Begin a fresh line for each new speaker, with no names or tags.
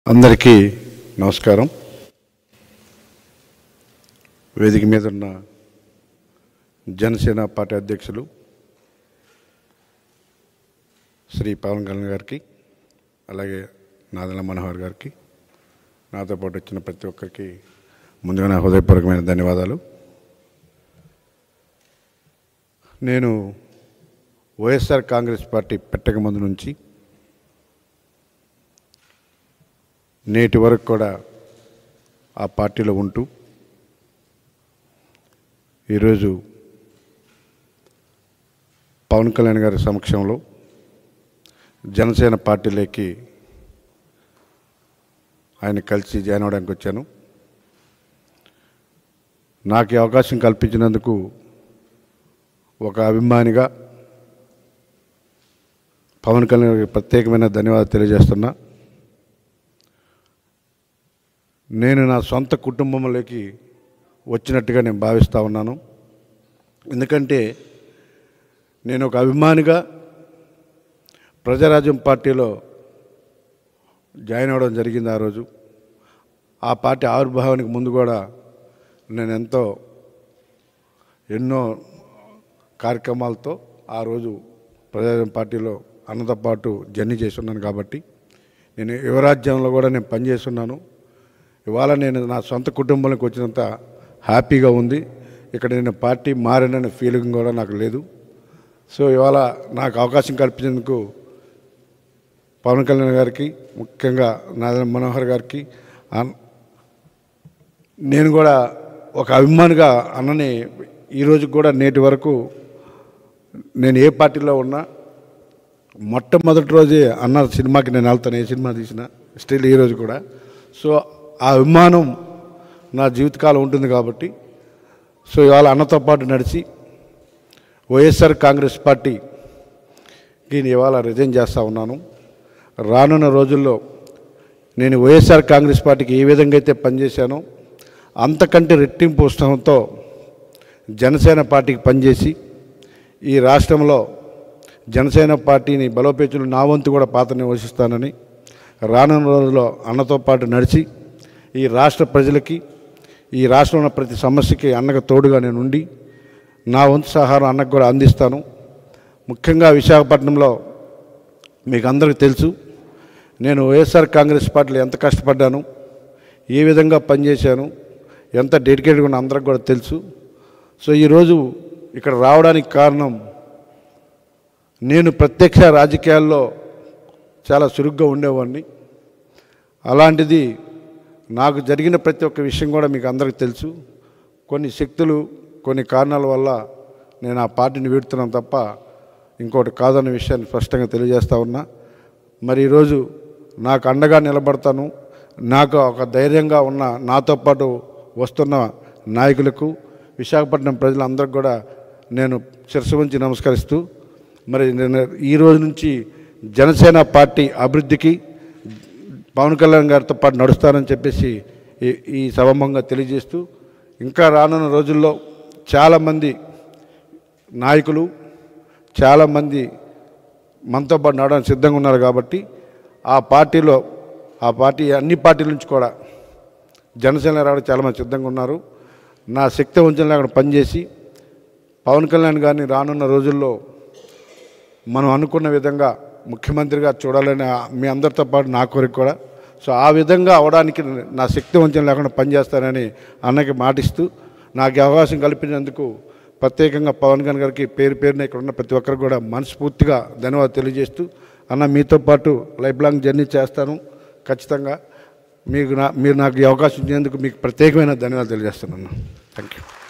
అందరికీ నమస్కారం వేదిక మీద ఉన్న జనసేన పార్టీ అధ్యక్షులు శ్రీ పవన్ కళ్యాణ్ గారికి అలాగే నాదల మనోహర్ గారికి నాతో పాటు వచ్చిన ప్రతి ఒక్కరికి ముందుగా నా హృదయపూర్వకమైన ధన్యవాదాలు నేను వైఎస్ఆర్ కాంగ్రెస్ పార్టీ పెట్టక ముందు నుంచి నేటి వరకు కూడా ఆ పార్టీలో ఉంటూ ఈరోజు పవన్ కళ్యాణ్ గారి సమక్షంలో జనసేన పార్టీలోకి ఆయన కలిసి జాయిన్ అవడానికి వచ్చాను నాకు ఈ అవకాశం కల్పించినందుకు ఒక అభిమానిగా పవన్ కళ్యాణ్ గారికి ప్రత్యేకమైన ధన్యవాదాలు తెలియజేస్తున్నా నేను నా సొంత కుటుంబంలోకి వచ్చినట్టుగా నేను భావిస్తూ ఉన్నాను ఎందుకంటే నేను ఒక అభిమానిగా ప్రజారాజ్యం పార్టీలో జాయిన్ అవ్వడం జరిగింది ఆ రోజు ఆ పార్టీ ఆవిర్భావానికి ముందు కూడా నేను ఎంతో ఎన్నో కార్యక్రమాలతో ఆ రోజు ప్రజారాజ్యం పార్టీలో అన్నతో పాటు జర్నీ చేస్తున్నాను కాబట్టి నేను యువరాజ్యంలో కూడా నేను పనిచేస్తున్నాను ఇవాళ నేను నా సొంత కుటుంబంలోకి వచ్చినంత హ్యాపీగా ఉంది ఇక్కడ నేను పార్టీ మారిననే ఫీలింగ్ కూడా నాకు లేదు సో ఇవాళ నాకు అవకాశం కల్పించేందుకు పవన్ కళ్యాణ్ గారికి ముఖ్యంగా నాదన మనోహర్ గారికి అన్- నేను కూడా ఒక అభిమానిగా అన్నని ఈరోజు కూడా నేటి వరకు నేను ఏ పార్టీలో ఉన్నా మొట్టమొదటి రోజే అన్న సినిమాకి నేను వెళ్తాను ఏ సినిమా తీసినా స్టిల్ ఈరోజు కూడా సో ఆ అభిమానం నా జీవితకాలం ఉంటుంది కాబట్టి సో ఇవాళ అన్నతో పాటు నడిచి వైఎస్ఆర్ కాంగ్రెస్ పార్టీకి నేను ఇవాళ రిజైన్ చేస్తూ ఉన్నాను రానున్న రోజుల్లో నేను వైఎస్ఆర్ కాంగ్రెస్ పార్టీకి ఏ విధంగా అయితే పనిచేశానో అంతకంటే రెట్టింపు ఉత్సాహంతో జనసేన పార్టీకి పనిచేసి ఈ రాష్ట్రంలో జనసేన పార్టీని బలోపేతులు నా వంతు కూడా పాత్ర వహిస్తానని రానున్న రోజుల్లో అన్నతో పాటు నడిచి ఈ రాష్ట్ర ప్రజలకి ఈ రాష్ట్రంలో ఉన్న ప్రతి సమస్యకి అన్నకు తోడుగా నేను ఉండి నా వంతు సహారం అన్నకు కూడా అందిస్తాను ముఖ్యంగా విశాఖపట్నంలో మీకు అందరికీ తెలుసు నేను వైఎస్ఆర్ కాంగ్రెస్ పార్టీలో ఎంత కష్టపడ్డాను ఏ విధంగా పనిచేశాను ఎంత డెడికేట్గా ఉన్న అందరికి కూడా తెలుసు సో ఈరోజు ఇక్కడ రావడానికి కారణం నేను ప్రత్యక్ష రాజకీయాల్లో చాలా చురుగ్గా ఉండేవాడిని అలాంటిది నాకు జరిగిన ప్రతి ఒక్క విషయం కూడా మీకు అందరికీ తెలుసు కొన్ని శక్తులు కొన్ని కారణాల వల్ల నేను ఆ పార్టీని వీడుతున్నాను తప్ప ఇంకోటి కాదన్న విషయాన్ని స్పష్టంగా తెలియజేస్తా ఉన్నా మరి ఈరోజు నాకు అండగా నిలబడతాను నాకు ఒక ధైర్యంగా ఉన్న నాతో పాటు వస్తున్న నాయకులకు విశాఖపట్నం ప్రజలందరికీ కూడా నేను శిరస్సు వంచి నమస్కరిస్తూ మరి నేను ఈ రోజు నుంచి జనసేన పార్టీ అభివృద్ధికి పవన్ కళ్యాణ్ గారితో పాటు నడుస్తానని చెప్పేసి ఈ ఈ సభంగా తెలియజేస్తూ ఇంకా రానున్న రోజుల్లో చాలామంది నాయకులు చాలామంది మనతో పాటు నడవడానికి సిద్ధంగా ఉన్నారు కాబట్టి ఆ పార్టీలో ఆ పార్టీ అన్ని పార్టీల నుంచి కూడా జనసేన రావడం చాలామంది సిద్ధంగా ఉన్నారు నా శక్తి వంచనలో అక్కడ పనిచేసి పవన్ కళ్యాణ్ గారిని రానున్న రోజుల్లో మనం అనుకున్న విధంగా ముఖ్యమంత్రిగా చూడాలని ఆ- మీ అందరితో పాటు నా కోరిక కూడా సో ఆ విధంగా అవడానికి నా శక్తి వంచన లేకుండా పనిచేస్తానని అన్నకి మాటిస్తూ నాకు ఈ అవకాశం కల్పించినందుకు ప్రత్యేకంగా పవన్ కళ్యాణ్ గారికి పేరు పేరున ఇక్కడ ఉన్న ప్రతి ఒక్కరికి కూడా మనస్ఫూర్తిగా ధన్యవాదాలు తెలియజేస్తూ అన్న మీతో పాటు లైఫ్ లాంగ్ జర్నీ చేస్తాను ఖచ్చితంగా మీకు నా మీరు నాకు ఈ అవకాశం ఇచ్చినందుకు మీకు ప్రత్యేకమైన ధన్యవాదాలు తెలియజేస్తున్నాను థ్యాంక్ యూ